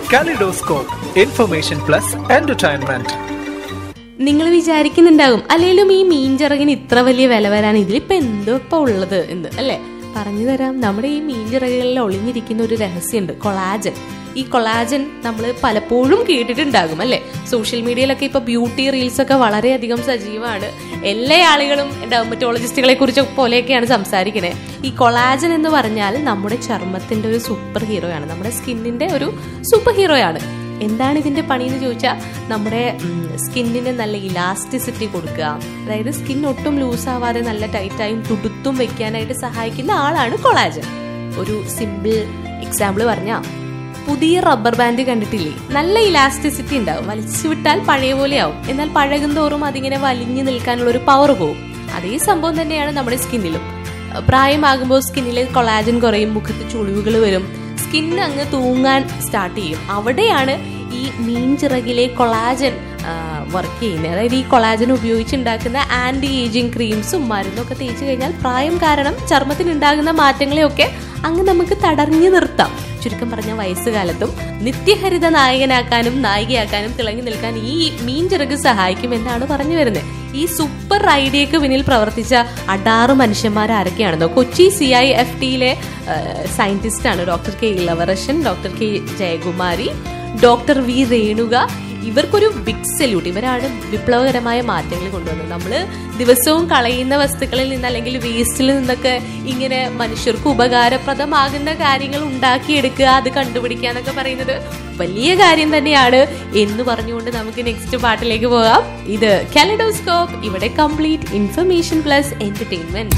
kaleidoscope information plus entertainment നിങ്ങൾ വിചാരിക്കുന്നുണ്ടാകും അല്ലെങ്കിലും ഈ മീൻചിറകിന് ഇത്ര വലിയ വില വരാൻ ഇതിലിപ്പോ എന്തോ ഇപ്പൊ ഉള്ളത് എന്ന് അല്ലെ പറഞ്ഞു തരാം നമ്മുടെ ഈ മീൻചിറകുകളിൽ ഒളിഞ്ഞിരിക്കുന്ന ഒരു രഹസ്യമുണ്ട് കൊളാജൻ ഈ കൊളാജൻ നമ്മൾ പലപ്പോഴും കേട്ടിട്ടുണ്ടാകും അല്ലെ സോഷ്യൽ മീഡിയയിലൊക്കെ ഇപ്പൊ ബ്യൂട്ടി റീൽസ് ഒക്കെ വളരെയധികം സജീവമാണ് എല്ലാ ആളുകളും ഡെർമറ്റോളജിസ്റ്റുകളെ കുറിച്ച് പോലെയൊക്കെയാണ് സംസാരിക്കുന്നത് ഈ കൊളാജൻ എന്ന് പറഞ്ഞാൽ നമ്മുടെ ചർമ്മത്തിന്റെ ഒരു സൂപ്പർ ഹീറോയാണ് നമ്മുടെ സ്കിന്നിന്റെ ഒരു സൂപ്പർ ഹീറോയാണ് എന്താണ് ഇതിന്റെ പണി എന്ന് ചോദിച്ചാൽ നമ്മുടെ സ്കിന്നിന് നല്ല ഇലാസ്റ്റിസിറ്റി കൊടുക്കുക അതായത് സ്കിൻ ഒട്ടും ലൂസ് ആവാതെ നല്ല ടൈറ്റായും തുടുത്തും വെക്കാനായിട്ട് സഹായിക്കുന്ന ആളാണ് കൊളാജൻ ഒരു സിമ്പിൾ എക്സാമ്പിൾ പറഞ്ഞാൽ പുതിയ റബ്ബർ ബാൻഡ് കണ്ടിട്ടില്ലേ നല്ല ഇലാസ്റ്റിസിറ്റി ഉണ്ടാവും വലിച്ചു വിട്ടാൽ പഴയ പോലെയാവും എന്നാൽ പഴകും തോറും അതിങ്ങനെ വലിഞ്ഞു നിൽക്കാനുള്ള ഒരു പവർ പോകും അതേ സംഭവം തന്നെയാണ് നമ്മുടെ സ്കിന്നിലും പ്രായമാകുമ്പോൾ സ്കിന്നിൽ കൊളാജൻ കുറയും മുഖത്ത് ചുളിവുകൾ വരും സ്കിൻ അങ്ങ് തൂങ്ങാൻ സ്റ്റാർട്ട് ചെയ്യും അവിടെയാണ് ഈ മീൻ ചിറകിലെ കൊളാജൻ വർക്ക് ചെയ്യുന്നത് അതായത് ഈ കൊളാജൻ ഉപയോഗിച്ചുണ്ടാക്കുന്ന ആന്റി ഏജിങ് ക്രീംസും മരുന്നും ഒക്കെ തേച്ച് കഴിഞ്ഞാൽ പ്രായം കാരണം ചർമ്മത്തിനുണ്ടാകുന്ന മാറ്റങ്ങളെയൊക്കെ അങ്ങ് നമുക്ക് തടഞ്ഞു നിർത്താം ചുരുക്കം പറഞ്ഞ വയസ്സുകാലത്തും നിത്യഹരിത നായകനാക്കാനും നായികയാക്കാനും തിളങ്ങി നിൽക്കാൻ ഈ മീൻ ചിറക് സഹായിക്കും എന്നാണ് പറഞ്ഞു വരുന്നത് ഈ സൂപ്പർ ഐഡിയക്ക് പിന്നിൽ പ്രവർത്തിച്ച അടാറ് മനുഷ്യന്മാർ ആരൊക്കെയാണെന്നോ കൊച്ചി സി ഐ എഫ് ടിയിലെ സയന്റിസ്റ്റ് ആണ് doctor K Ilavarasan doctor K Jayakumari doctor V Renuka ഇവർക്കൊരു ബിഗ് സല്യൂട്ട് ഇവരാണ് വിപ്ലവകരമായ മാറ്റങ്ങൾ കൊണ്ടുവന്നത് നമ്മൾ ദിവസവും കളയുന്ന വസ്തുക്കളിൽ നിന്ന് അല്ലെങ്കിൽ വേസ്റ്റിൽ നിന്നൊക്കെ ഇങ്ങനെ മനുഷ്യർക്ക് ഉപകാരപ്രദമാകുന്ന കാര്യങ്ങൾ ഉണ്ടാക്കിയെടുക്കുക അത് കണ്ടുപിടിക്കുക എന്നൊക്കെ പറയുന്നത് വലിയ കാര്യം തന്നെയാണ് എന്ന് പറഞ്ഞുകൊണ്ട് നമുക്ക് നെക്സ്റ്റ് പാട്ടിലേക്ക് പോകാം ഇത് കാലഡോസ്കോപ്പ് ഇവിടെ കംപ്ലീറ്റ് ഇൻഫർമേഷൻ പ്ലസ് എന്റർടൈൻമെന്റ്